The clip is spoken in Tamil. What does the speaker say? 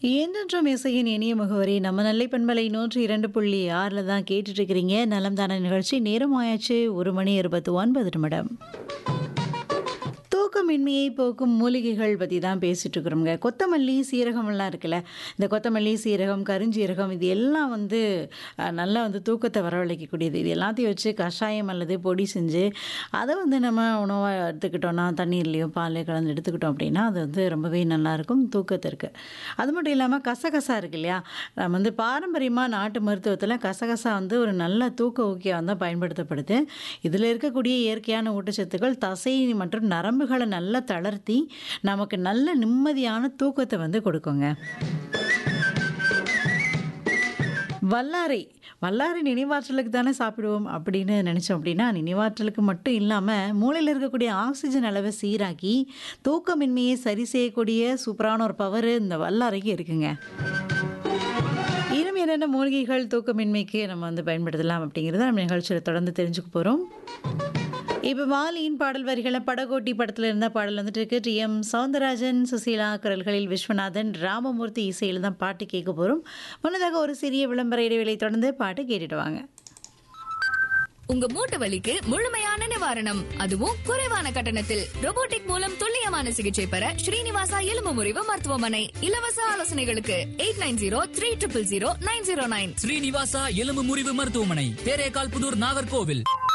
என்றென்றும் இசையின் இனிய முகவரி நம்ம நெல்லை பண்பலை நூற்றி இரண்டு புள்ளி ஆறில் தான் கேட்டுட்டு இருக்கிறீங்க நலம் தான நிகழ்ச்சி நேரம் ஆயாச்சு ஒரு மணி இருபத்தி ஒன்பது நிமிடம் தூக்கமின்மையை போக்கும் மூலிகைகள் பற்றி தான் பேசிகிட்டு இருக்கிறோங்க கொத்தமல்லி சீரகமெல்லாம் இருக்குல்ல இந்த கொத்தமல்லி சீரகம் கருஞ்சீரகம் இது எல்லாம் வந்து அஹ், நல்லா வந்து தூக்கத்தை வரவழைக்கக்கூடியது இது எல்லாத்தையும் வச்சு கஷாயம் அல்லது பொடி செஞ்சு அதை வந்து நம்ம உணவாக எடுத்துக்கிட்டோம்னா தண்ணீர்லேயோ பால்லையோ கலந்து எடுத்துக்கிட்டோம் அப்படின்னா அது வந்து ரொம்பவே நல்லாயிருக்கும் தூக்கத்திற்கு அது மட்டும் இல்லாமல் கசகசா இருக்கு இல்லையா நம்ம வந்து பாரம்பரியமாக நாட்டு மருத்துவத்தில் கசகசா வந்து ஒரு நல்ல தூக்க ஊக்கியாக தான் பயன்படுத்தப்படுது இதில் இருக்கக்கூடிய இயற்கையான ஊட்டச்சத்துக்கள் தசை மற்றும் நரம்புகளை நல்லா தளர்த்தி நமக்கு நல்ல நிம்மதியான தூக்கத்தை வந்து கொடுக்குங்க வல்லாரை வல்லாரை நினைவாற்றலுக்கு தானே சாப்பிடுவோம் அப்படின்னு நினச்சோம் அப்படின்னா நினைவாற்றலுக்கு மட்டும் இல்லாமல் மூளையில் இருக்கக்கூடிய ஆக்சிஜன் அளவை சீராக்கி தூக்கமின்மையை சரி செய்யக்கூடிய சூப்பரான ஒரு பவர் இந்த வல்லாரைக்கு இருக்குங்க இன்னும் என்னென்ன மூலிகைகள் தூக்கமின்மைக்கு நம்ம வந்து பயன்படுத்தலாம் அப்படிங்கிறத நம்ம நிகழ்ச்சியில் தொடர்ந்து தெரிஞ்சுக்க போகிறோம் இப்போ வாலியின் பாடல் வரிகளை படகோட்டி படத்தில் இருந்த பாடல் வந்துட்டு இருக்கு டி எம் சவுந்தரராஜன் சுசீலா குரல்களில் விஸ்வநாதன் ராமமூர்த்தி இசையில் தான் பாட்டு கேட்க போகிறோம் முன்னதாக ஒரு சிறிய விளம்பர இடைவெளி தொடர்ந்து பாட்டு கேட்டுட்டு வாங்க உங்க மூட்டு வலிக்கு முழுமையான நிவாரணம் அதுவும் குறைவான கட்டணத்தில் robotic மூலம் துல்லியமான சிகிச்சை பெற ஸ்ரீனிவாசா எலும்பு முறிவு மருத்துவமனை இலவச ஆலோசனைகளுக்கு eight nine zero three triple zero nine zero nine Srinivasa எலும்பு முறிவு மருத்துவமனை தேரேகால் புதூர் நாகர்கோவில்